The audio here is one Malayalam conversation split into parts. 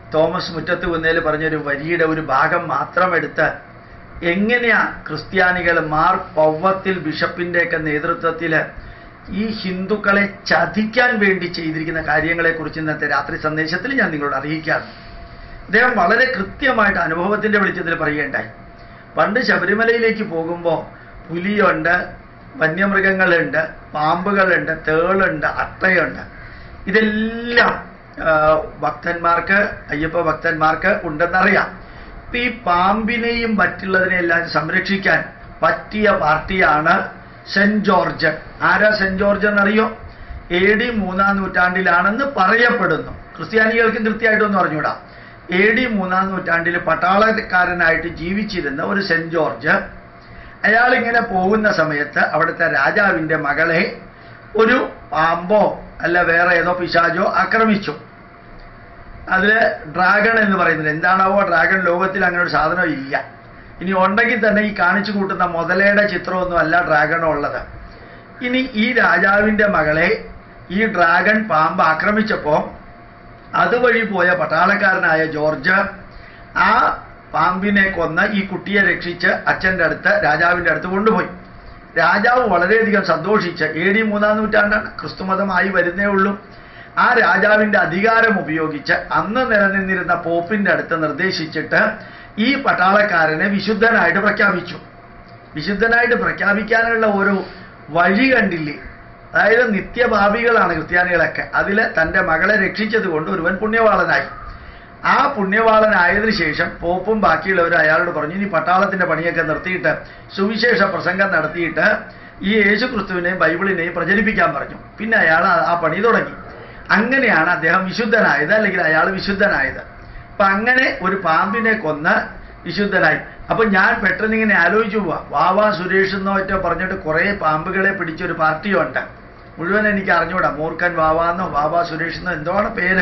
തോമസ് മുറ്റത്ത് കുന്നേൽ പറഞ്ഞൊരു വരിയുടെ ഒരു ഭാഗം മാത്രം എടുത്ത് എങ്ങനെയാ ക്രിസ്ത്യാനികൾ മാർ പൗവത്തിൽ ബിഷപ്പിൻ്റെയൊക്കെ നേതൃത്വത്തിൽ ഈ ഹിന്ദുക്കളെ ചതിക്കാൻ വേണ്ടി ചെയ്തിരിക്കുന്ന കാര്യങ്ങളെക്കുറിച്ച് ഇന്നത്തെ രാത്രി സന്ദേശത്തിൽ ഞാൻ നിങ്ങളോട് അറിയിക്കാം അദ്ദേഹം വളരെ കൃത്യമായിട്ട് അനുഭവത്തിന്റെ വെളിച്ചത്തിൽ പറയുകയുണ്ടായി പണ്ട് ശബരിമലയിലേക്ക് പോകുമ്പോൾ പുലിയുണ്ട് വന്യമൃഗങ്ങളുണ്ട് പാമ്പുകളുണ്ട് തേളുണ്ട് അട്ടയുണ്ട് ഇതെല്ലാം ആ, ഭക്തന്മാർക്ക് അയ്യപ്പ ഭക്തന്മാർക്ക് ഉണ്ടെന്നറിയാം ഇപ്പൊ ഈ പാമ്പിനെയും മറ്റുള്ളതിനെ എല്ലാം സംരക്ഷിക്കാൻ പറ്റിയ പാർട്ടിയാണ് സെന്റ് ജോർജ് ആരാ സെന്റ് ജോർജ് എന്നറിയോ എ ഡി മൂന്നാം നൂറ്റാണ്ടിലാണെന്ന് പറയപ്പെടുന്നു ക്രിസ്ത്യാനികൾക്കും കൃത്യമായിട്ടൊന്നും അറിഞ്ഞൂടാ എ ഡി മൂന്നാം നൂറ്റാണ്ടിൽ പട്ടാളക്കാരനായിട്ട് ജീവിച്ചിരുന്ന ഒരു സെന്റ് ജോർജ് അയാൾ ഇങ്ങനെ പോകുന്ന സമയത്ത് അവിടുത്തെ രാജാവിന്റെ മകളെ ഒരു പാമ്പോ അല്ല വേറെ ഏതോ പിശാചോ ആക്രമിച്ചു അതില് ഡ്രാഗൺ എന്ന് പറയുന്നത് എന്താണാവോ ഡ്രാഗൺ ലോകത്തിൽ അങ്ങനെ ഒരു സാധനം ഇല്ല ഇനി ഉണ്ടെങ്കിൽ തന്നെ ഈ കാണിച്ചു കൂട്ടുന്ന മുതലയുടെ ചിത്രമൊന്നും അല്ല ഡ്രാഗൺ ഉള്ളത് ഇനി ഈ രാജാവിന്റെ മകളെ ഈ ഡ്രാഗൺ പാമ്പ് ആക്രമിച്ചപ്പോ അതുവഴി പോയ പട്ടാളക്കാരനായ ജോർജ് ആ പാമ്പിനെ കൊന്ന് ഈ കുട്ടിയെ രക്ഷിച്ച് അച്ഛൻ്റെ അടുത്ത് രാജാവിൻ്റെ അടുത്ത് കൊണ്ടുപോയി രാജാവ് വളരെയധികം സന്തോഷിച്ച് എ ഡി മൂന്നാം നൂറ്റാണ്ടാണ് ക്രിസ്തുമതമായി വരുന്നേ ഉള്ളൂ ആ രാജാവിന്റെ അധികാരം ഉപയോഗിച്ച് അന്ന് നിലനിന്നിരുന്ന പോപ്പിന്റെ അടുത്ത് നിർദ്ദേശിച്ചിട്ട് ഈ പട്ടാളക്കാരനെ വിശുദ്ധനായിട്ട് പ്രഖ്യാപിച്ചു വിശുദ്ധനായിട്ട് പ്രഖ്യാപിക്കാനുള്ള ഒരു വഴി കണ്ടില്ലേ അതായത് നിത്യഭാവികളാണ് ക്രിസ്ത്യാനികളൊക്കെ അതിൽ തൻ്റെ മകളെ രക്ഷിച്ചത് കൊണ്ട് ഒരുവൻ പുണ്യവാളനായി ആ പുണ്യവാളനായതിനു ശേഷം പോപ്പും ബാക്കിയുള്ളവരും അയാളോട് പറഞ്ഞു ഇനി പട്ടാളത്തിന്റെ പണിയൊക്കെ നിർത്തിയിട്ട് സുവിശേഷ പ്രസംഗം നടത്തിയിട്ട് ഈ യേശു ക്രിസ്തുവിനെയും ബൈബിളിനെയും പ്രചരിപ്പിക്കാൻ പറഞ്ഞു പിന്നെ അയാൾ ആ- ആ പണി തുടങ്ങി അങ്ങനെയാണ് അദ്ദേഹം വിശുദ്ധനായത് അല്ലെങ്കിൽ അയാൾ വിശുദ്ധനായത് അപ്പൊ അങ്ങനെ ഒരു പാമ്പിനെ കൊന്ന് വിശുദ്ധനായി അപ്പൊ ഞാൻ പെട്ടെന്ന് ഇങ്ങനെ ആലോചിച്ചു പോവാ വാവാ സുരേഷ് എന്നോ മറ്റോ പറഞ്ഞിട്ട് കുറെ പാമ്പുകളെ പിടിച്ചൊരു പാർട്ടിയുണ്ട് മുഴുവൻ എനിക്ക് അറിഞ്ഞൂടാ മൂർഖൻ വാവാന്നോ വാവാ സുരേഷ് എന്നോ എന്തോണ് പേര്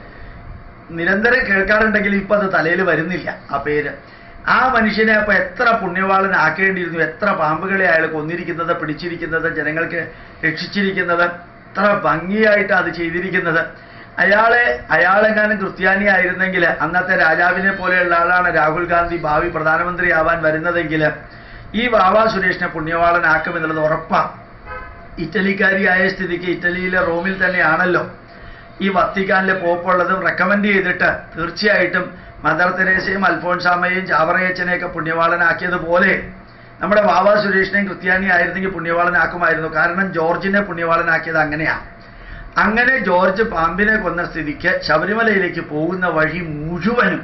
നിരന്തരം കേൾക്കാറുണ്ടെങ്കിൽ ഇപ്പൊ അത് തലയിൽ വരുന്നില്ല ആ പേര് ആ മനുഷ്യനെ അപ്പൊ എത്ര പുണ്യവാളനാക്കേണ്ടിയിരുന്നു എത്ര പാമ്പുകളെ അയാൾ കൊന്നിരിക്കുന്നത് പിടിച്ചിരിക്കുന്നത് ജനങ്ങൾക്ക് രക്ഷിച്ചിരിക്കുന്നത് എത്ര ഭംഗിയായിട്ട് അത് ചെയ്തിരിക്കുന്നത് അയാളെ അയാളെങ്ങാനും ക്രിസ്ത്യാനി ആയിരുന്നെങ്കിൽ അന്നത്തെ രാജാവിനെ പോലെയുള്ള ആളാണ് രാഹുൽ ഗാന്ധി ഭാവി പ്രധാനമന്ത്രി ആവാൻ വരുന്നതെങ്കിൽ ഈ വാവാ സുരേഷിനെ പുണ്യവാളനാക്കും എന്നുള്ളത് ഉറപ്പാണ് ഇറ്റലിക്കാരിയായ സ്ഥിതിക്ക് ഇറ്റലിയിലെ റോമിൽ തന്നെയാണല്ലോ ഈ വത്തിക്കാനിലെ പോപ്പുള്ളതും റെക്കമെൻഡ് ചെയ്തിട്ട് തീർച്ചയായിട്ടും മദർ തെരേസയും അൽഫോൺസാമയും ചാവറയച്ചനെയൊക്കെ പുണ്യവാളനാക്കിയതുപോലെ നമ്മുടെ വാവാ സുരേഷിനെയും ക്രിസ്ത്യാനി ആയിരുന്നെങ്കിൽ പുണ്യവാളനാക്കുമായിരുന്നു കാരണം ജോർജിനെ പുണ്യവാളനാക്കിയത് അങ്ങനെയാ അങ്ങനെ ജോർജ് പാമ്പിനെ കൊന്ന സ്ഥിതിക്ക് ശബരിമലയിലേക്ക് പോകുന്ന വഴി മുഴുവനും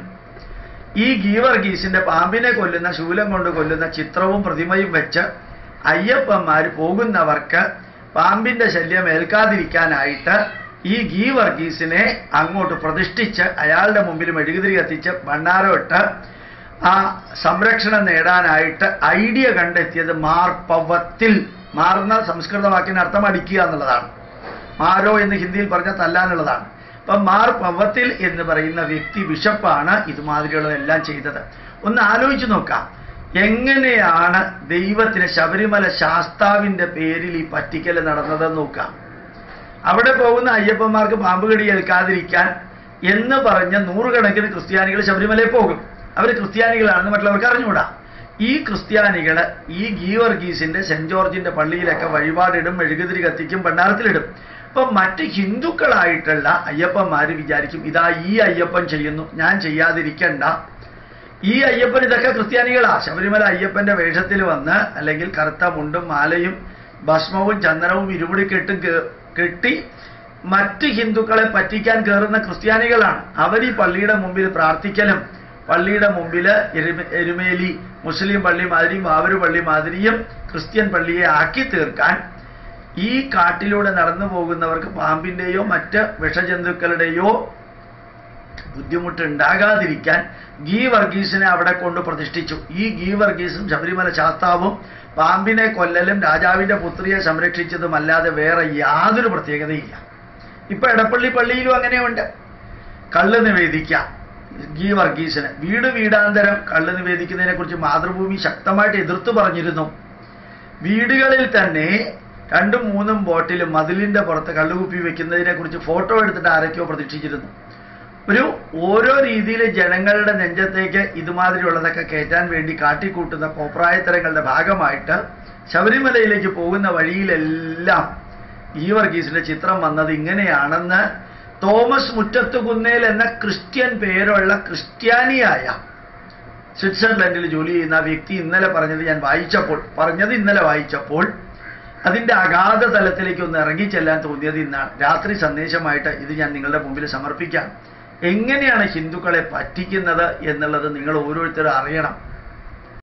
ഈ ഗീവർഗീസിന്റെ പാമ്പിനെ കൊല്ലുന്ന ശൂലം കൊണ്ട് കൊല്ലുന്ന ചിത്രവും പ്രതിമയും വെച്ച് അയ്യപ്പന്മാർ പോകുന്നവർക്ക് പാമ്പിന്റെ ശല്യം ഏൽക്കാതിരിക്കാനായിട്ട് ഈ ഗീ വർഗീസിനെ അങ്ങോട്ട് പ്രതിഷ്ഠിച്ച് അയാളുടെ മുമ്പിൽ മെഴുകുതിരി കത്തിച്ച് ഭണ്ണാരമിട്ട് ആ സംരക്ഷണം നേടാനായിട്ട് ഐഡിയ കണ്ടെത്തിയത് മാർപ്പവത്തിൽ മാറുന്ന സംസ്കൃത വാക്കിന് അർത്ഥം അടിക്കുക എന്നുള്ളതാണ് മാരോ എന്ന് ഹിന്ദിയിൽ പറഞ്ഞ തല്ലാനുള്ളതാണ് അപ്പം മാർ പവത്തിൽ എന്ന് പറയുന്ന വ്യക്തി ബിഷപ്പാണ് ഇതുമാതിരിയുള്ളതെല്ലാം ചെയ്തത് ഒന്ന് ആലോചിച്ച് നോക്കാം എങ്ങനെയാണ് ദൈവത്തിന് ശബരിമല ശാസ്താവിന്റെ പേരിൽ ഈ പറ്റിക്കൽ നടന്നതെന്ന് നോക്കാം അവിടെ പോകുന്ന അയ്യപ്പന്മാർക്ക് പാമ്പ് കടി ഏൽക്കാതിരിക്കാൻ എന്ന് പറഞ്ഞ നൂറുകണക്കിന് ക്രിസ്ത്യാനികൾ ശബരിമലയിൽ പോകും അവർ ക്രിസ്ത്യാനികളാണെന്ന് മറ്റുള്ളവർക്ക് അറിഞ്ഞുകൂടാ ഈ ക്രിസ്ത്യാനികൾ ഈ ഗീവർഗീസിന്റെ സെന്റ് ജോർജിന്റെ പള്ളിയിലൊക്കെ വഴിപാടിടും മെഴുകുതിരി കത്തിക്കും ഭണ്ഡാരത്തിലിടും അപ്പൊ മറ്റ് ഹിന്ദുക്കളായിട്ടുള്ള അയ്യപ്പന്മാര് വിചാരിക്കും ഇതാ ഈ അയ്യപ്പൻ ചെയ്യുന്നു ഞാൻ ചെയ്യാതിരിക്കണ്ട ഈ അയ്യപ്പൻ ഇതൊക്കെ ക്രിസ്ത്യാനികളാ ശബരിമല അയ്യപ്പന്റെ വേഷത്തിൽ വന്ന് അല്ലെങ്കിൽ കറുത്ത മുണ്ടും മാലയും ഭസ്മവും ചന്ദനവും ഇരുമുടി കെട്ടും കേ- കെട്ടി മറ്റ് ഹിന്ദുക്കളെ പറ്റിക്കാൻ കയറുന്ന ക്രിസ്ത്യാനികളാണ് അവർ ഈ പള്ളിയുടെ മുമ്പിൽ പ്രാർത്ഥിക്കലും പള്ളിയുടെ മുമ്പിൽ എരുമ എരുമേലി മുസ്ലിം പള്ളി മാതിരിയും മാവൂര് പള്ളി മാതിരിയും ക്രിസ്ത്യൻ പള്ളിയെ ആക്കി തീർക്കാൻ ഈ കാട്ടിലൂടെ നടന്നു പോകുന്നവർക്ക് പാമ്പിന്റെയോ മറ്റ് വിഷജന്തുക്കളുടെയോ ബുദ്ധിമുട്ടുണ്ടാകാതിരിക്കാൻ ഗീ വർഗീസിനെ അവിടെ കൊണ്ട് പ്രതിഷ്ഠിച്ചു ഈ ഗീ വർഗീസും ശബരിമല ശാസ്താവും പാമ്പിനെ കൊല്ലലും രാജാവിന്റെ പുത്രിയെ സംരക്ഷിച്ചതുമല്ലാതെ വേറെ യാതൊരു പ്രത്യേകതയില്ല ഇപ്പൊ എടപ്പള്ളി പള്ളിയിലും അങ്ങനെയുണ്ട് കള്ള് നിവേദിക്കാം ഗീ വർഗീസിന് വീട് വീടാന്തരം കള്ള് നിവേദിക്കുന്നതിനെ കുറിച്ച് മാതൃഭൂമി ശക്തമായിട്ട് എതിർത്തു പറഞ്ഞിരുന്നു വീടുകളിൽ തന്നെ രണ്ടും മൂന്നും ബോട്ടിൽ മതിലിന്റെ പുറത്ത് കള്ളുകുപ്പി വെക്കുന്നതിനെ കുറിച്ച് ഫോട്ടോ എടുത്തിട്ട് ആരൊക്കെയോ പ്രതീക്ഷിച്ചിരുന്നു ഒരു ഓരോ രീതിയിൽ ജനങ്ങളുടെ നെഞ്ചത്തേക്ക് ഇതുമാതിരിയുള്ളതൊക്കെ കയറ്റാൻ വേണ്ടി കാട്ടിക്കൂട്ടുന്ന കോപ്രായത്തരങ്ങളുടെ ഭാഗമായിട്ട് ശബരിമലയിലേക്ക് പോകുന്ന വഴിയിലെല്ലാം ഈ വർഗീസിന്റെ ചിത്രം വന്നത് ഇങ്ങനെയാണെന്ന് തോമസ് മുറ്റത്തുകുന്നേൽ എന്ന ക്രിസ്ത്യൻ പേരുള്ള ക്രിസ്ത്യാനിയായ സ്വിറ്റ്സർലൻഡിൽ ജോലി ചെയ്യുന്ന ആ വ്യക്തി ഇന്നലെ പറഞ്ഞത് ഞാൻ വായിച്ചപ്പോൾ പറഞ്ഞത് ഇന്നലെ വായിച്ചപ്പോൾ അതിന്റെ അഗാധ തലത്തിലേക്ക് ഒന്ന് ഇറങ്ങിച്ചെല്ലാൻ തോന്നിയത് ഇന്നാണ് രാത്രി സന്ദേശമായിട്ട് ഇത് ഞാൻ നിങ്ങളുടെ മുമ്പിൽ സമർപ്പിക്കാം എങ്ങനെയാണ് ഹിന്ദുക്കളെ പറ്റിക്കുന്നത് എന്നുള്ളത് നിങ്ങൾ ഓരോരുത്തരും അറിയണം